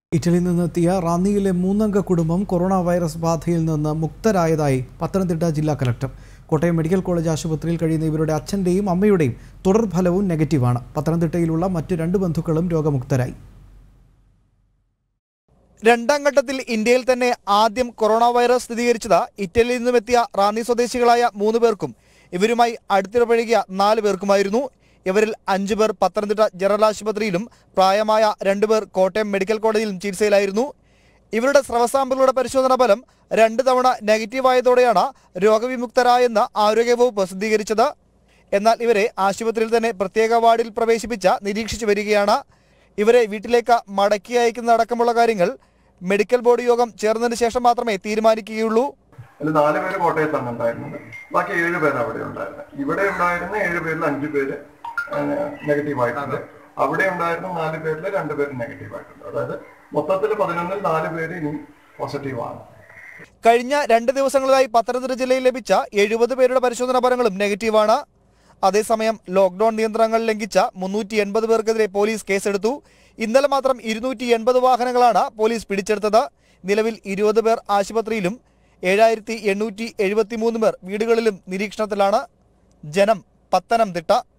ഇറ്റലിയിൽ നിന്നെത്തിയ റാന്നിയിലെ മൂന്നംഗ കുടുംബം കൊറോണ വൈറസ് ബാധയിൽ നിന്ന് മുക്തരായതായി പത്തനംതിട്ട ജില്ലാ കലക്ടർ കോട്ടയം മെഡിക്കൽ കോളേജ് ആശുപത്രിയിൽ കഴിയുന്ന ഇവരുടെ അച്ഛൻ്റെയും അമ്മയുടെയും തുടർഫലവും നെഗറ്റീവാണ് പത്തനംതിട്ടയിലുള്ള മറ്റ് രണ്ട് ബന്ധുക്കളും രോഗമുക്തരായി രണ്ടാം ഘട്ടത്തിൽ ഇന്ത്യയിൽ തന്നെ ആദ്യം കൊറോണ വൈറസ് സ്ഥിരീകരിച്ചത് ഇറ്റലിയിൽ നിന്നുമെത്തിയ റാന്നി സ്വദേശികളായ മൂന്ന് പേർക്കും ഇവരുമായി അടുത്തിടപഴകിയ നാല് പേർക്കുമായിരുന്നു ഇവരിൽ അഞ്ചു പേർ പത്തനംതിട്ട ജനറൽ ആശുപത്രിയിലും പ്രായമായ രണ്ടുപേർ കോട്ടയം മെഡിക്കൽ കോളേജിലും ചികിത്സയിലായിരുന്നു ഇവരുടെ സ്രവസാമ്പിളുകളുടെ പരിശോധനാ ഫലം രണ്ട് തവണ നെഗറ്റീവായതോടെയാണ് രോഗവിമുക്തരായെന്ന് ആരോഗ്യവകുപ്പ് പ്രസിദ്ധീകരിച്ചത് എന്നാൽ ഇവരെ ആശുപത്രിയിൽ തന്നെ പ്രത്യേക വാർഡിൽ പ്രവേശിപ്പിച്ച് നിരീക്ഷിച്ചു വരികയാണ് ഇവരെ വീട്ടിലേക്ക് മടക്കി അയക്കുന്നതടക്കമുള്ള കാര്യങ്ങൾ മെഡിക്കൽ ബോർഡ് യോഗം ചേർന്നതിന് ശേഷം മാത്രമേ തീരുമാനിക്കുകയുള്ളൂ അതിൽ നാല് പേര് കോട്ടയത്താണ് ഉണ്ടായിരുന്നത് ബാക്കി ഏഴ് പേര് അവിടെ ഉണ്ടായിരുന്നത് ഇവിടെ ഉണ്ടായിരുന്ന ഏഴ് പേരിൽ അഞ്ചു പേര് നെഗറ്റീവ് ആയിട്ടുണ്ട് അവിടെ ഉണ്ടായിരുന്ന നാല് പേരിൽ രണ്ട് പേര് നെഗറ്റീവ് ആയിട്ടുണ്ട് അതായത് മൊത്തത്തിൽ പതിനൊന്നിൽ നാല് പേര് ഇനി പോസിറ്റീവ് ആണ് കഴിഞ്ഞ രണ്ട് ദിവസങ്ങളിലായി പത്തനംതിട്ട ജില്ലയിൽ ലഭിച്ച എഴുപത് പേരുടെ പരിശോധനാ ഫലങ്ങളും നെഗറ്റീവാണ് അതേസമയം ലോക്ഡൌൺ നിയന്ത്രണങ്ങൾ ലംഘിച്ച മുന്നൂറ്റി എൺപത് പേർക്കെതിരെ പോലീസ് കേസെടുത്തു ഇന്നലെ മാത്രം ഇരുന്നൂറ്റി എൺപത് വാഹനങ്ങളാണ് പോലീസ് പിടിച്ചെടുത്തത് നിലവിൽ ഇരുപത് പേർ ആശുപത്രിയിലും ഏഴായിരത്തി എണ്ണൂറ്റി എഴുപത്തി മൂന്ന് പേർ വീടുകളിലും നിരീക്ഷണത്തിലാണ് ജനം പത്തനംതിട്ട